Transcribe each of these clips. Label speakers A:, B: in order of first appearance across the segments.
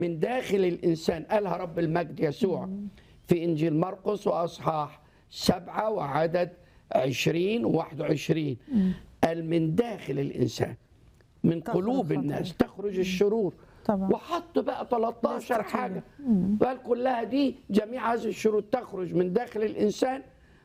A: من داخل الإنسان قالها رب المجد يسوع في إنجيل مرقس وأصحاح سبعة وعدد عشرين وواحد وعشرين قال من داخل الإنسان من
B: تخرج
A: قلوب
B: الخطايا.
A: الناس تخرج الشرور
B: طبعا.
A: وحط بقى 13
B: لستة
A: حاجة قال كلها دي جميع هذه الشرور تخرج من داخل الإنسان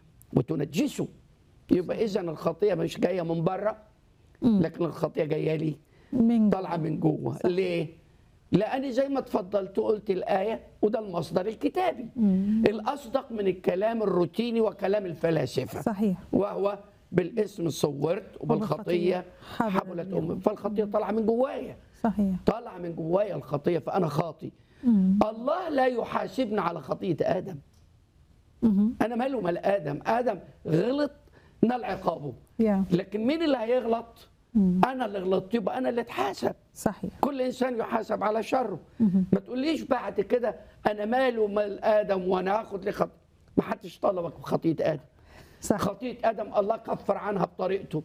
A: وتنجسه يبقى إذا الخطية مش جاية من بره لكن الخطية جاية لي
B: من
A: طالعه من جوه ليه لاني زي ما اتفضلت وقلت الايه وده المصدر الكتابي الاصدق من الكلام الروتيني وكلام الفلاسفه
B: صحيح
A: وهو بالاسم صورت وبالخطيه
B: حبلت
A: حبلت
B: اليوم.
A: امي فالخطيه طالعه من جوايا
B: صحيح
A: طالعه من جوايا الخطيه فانا خاطي الله لا يحاسبنا على خطيه ادم
B: مهم.
A: انا ماله مال ادم ادم غلط نال عقابه
B: يا
A: لكن مين اللي هيغلط انا اللي غلطت يبقى انا اللي اتحاسب
B: صحيح
A: كل انسان يحاسب على شره ما تقوليش بعد كده انا ماله مال ادم وانا هاخد لي خط ما حدش طلبك بخطيه ادم
B: صح
A: خطيه ادم الله كفر عنها بطريقته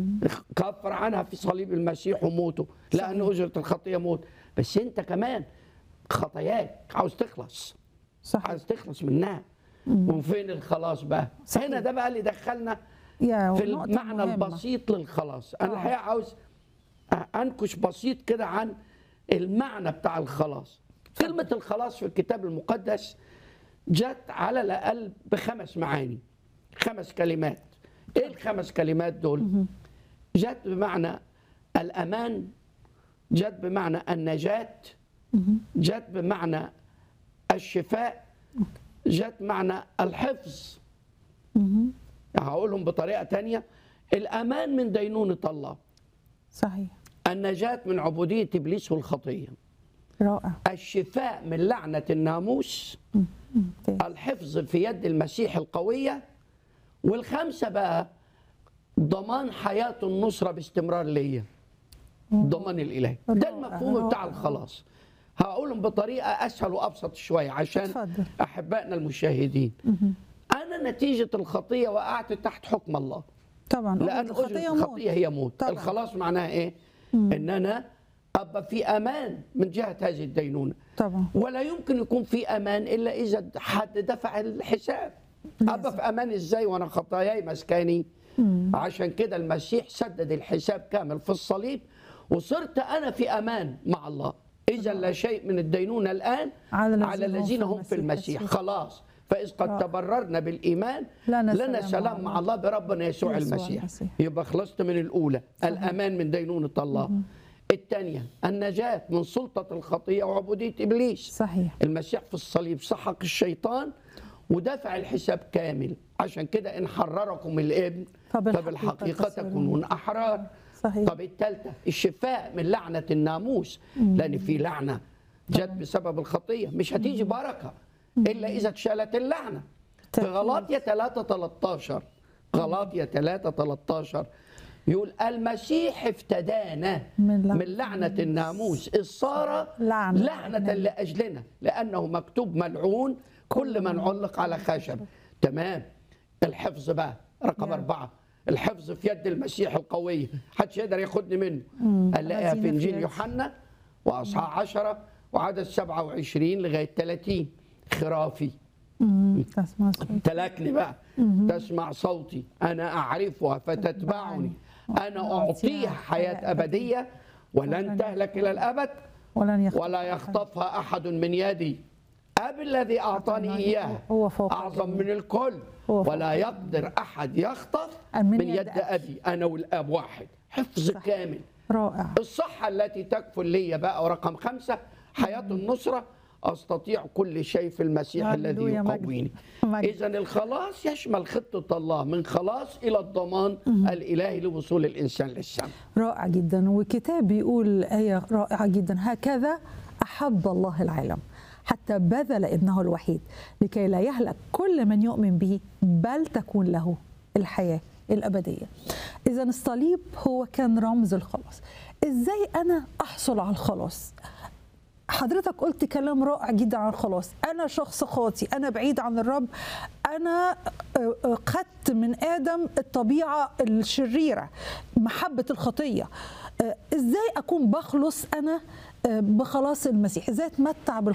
A: كفر عنها في صليب المسيح وموته لان اجره الخطيه موت بس انت كمان خطاياك عاوز تخلص
B: صحيح
A: عاوز تخلص منها وفين الخلاص بقى
B: صحيح.
A: هنا ده بقى اللي دخلنا
B: يا
A: في
B: ونقطة
A: المعنى
B: مهمة.
A: البسيط للخلاص انا
B: آه.
A: الحقيقه عاوز انكش بسيط كده عن المعنى بتاع الخلاص كلمه الخلاص في الكتاب المقدس جت على الاقل بخمس معاني خمس كلمات ايه الخمس كلمات دول جت بمعنى الامان جت بمعنى النجاه جت بمعنى الشفاء جت معنى الحفظ
B: مهم.
A: هقولهم بطريقه تانية الامان من دينونه الله
B: صحيح
A: النجاه من عبوديه ابليس والخطيه
B: رائع
A: الشفاء من لعنه الناموس
B: ممتاز.
A: الحفظ في يد المسيح القويه والخمسه بقى ضمان حياه النصره باستمرار ليا ضمان الالهي ده
B: رائع،
A: المفهوم بتاع
B: رائع.
A: الخلاص هقولهم بطريقه اسهل وابسط شويه عشان
B: اتفضل.
A: احبائنا المشاهدين انا نتيجه الخطيه وقعت تحت حكم الله
B: طبعا
A: لان
B: الخطية
A: اجره
B: موت.
A: الخطيه هي موت
B: طبعا.
A: الخلاص معناها ايه ان انا ابقى في امان من جهه هذه الدينونه
B: طبعا
A: ولا يمكن يكون في امان الا اذا حد دفع الحساب ابقى في امان ازاي وانا خطاياي مسكاني عشان كده المسيح سدد الحساب كامل في الصليب وصرت انا في امان مع الله اذا لا شيء من الدينونه الان
B: على
A: على الذين هم في المسيح خلاص فإذ قد
B: رائع.
A: تبررنا بالإيمان
B: لنا
A: لنا
B: سلام
A: سلام
B: مع
A: مع الله بربنا يسوع
B: يسوع
A: المسيح
B: المسيح.
A: يبقى خلصت من الأولى الأمان من دينونة الله الثانية النجاة من سلطة الخطية وعبودية إبليس
B: صحيح
A: المسيح في الصليب سحق الشيطان ودفع الحساب كامل عشان كده إن حرركم الابن
B: فبالحقيقة
A: فبالحقيقة
B: تصيرون
A: تكونون أحرار
B: صحيح.
A: طب الثالثة الشفاء من لعنة الناموس لأن في لعنة جت بسبب الخطية مش هتيجي بركة إلا إذا اتشالت اللعنة في
B: تأكيد.
A: غلاطية 3 13 غلاطية 3 13 يقول المسيح افتدانا
B: من لعنة
A: من لعنة الناموس إذ صار
B: لعنة
A: لعنة
B: لأجلنا.
A: لأجلنا لأنه مكتوب ملعون كل من علق على خشب تمام الحفظ بقى رقم
B: نعم.
A: أربعة الحفظ في يد المسيح القوية محدش يقدر ياخدني منه هنلاقيها في
B: الذين في
A: إنجيل
B: يد.
A: يوحنا وأصحاح 10 وعدد 27 لغاية 30 خرافي
B: مم. تسمع صوت.
A: تلاكني بقى تسمع صوتي أنا أعرفها فتتبعني أنا أعطيها حياة أبدية ولن تهلك إلى الأبد
B: ولن يخطف
A: ولا يخطفها أحد من يدي أب الذي أعطاني إياها
B: هو فوق
A: أعظم
B: الجميع.
A: من الكل
B: هو فوق
A: ولا يقدر أحد يخطف
B: من
A: من
B: يد
A: يد أبي أنا والأب واحد حفظ
B: صح.
A: كامل
B: رائع
A: الصحة التي تكفل لي بقى ورقم خمسة حياة النصرة أستطيع كل شيء في المسيح الذي
B: هللويا، مجد.
A: يقويني
B: مجد.
A: إذا الخلاص يشمل خطة الله من خلاص إلى الضمان الإلهي لوصول الإنسان للسماء
B: رائع جدا وكتاب بيقول آية رائعة جدا هكذا أحب الله العالم حتى بذل ابنه الوحيد لكي لا يهلك كل من يؤمن به بل تكون له الحياة الأبدية إذا الصليب هو كان رمز الخلاص إزاي أنا أحصل على الخلاص حضرتك قلت كلام رائع جدا عن الخلاص انا شخص خاطي انا بعيد عن الرب انا آه، آه، خدت من ادم الطبيعه الشريره محبه الخطيه آه، ازاي اكون بخلص انا آه، بخلاص المسيح ازاي اتمتع بالخلاص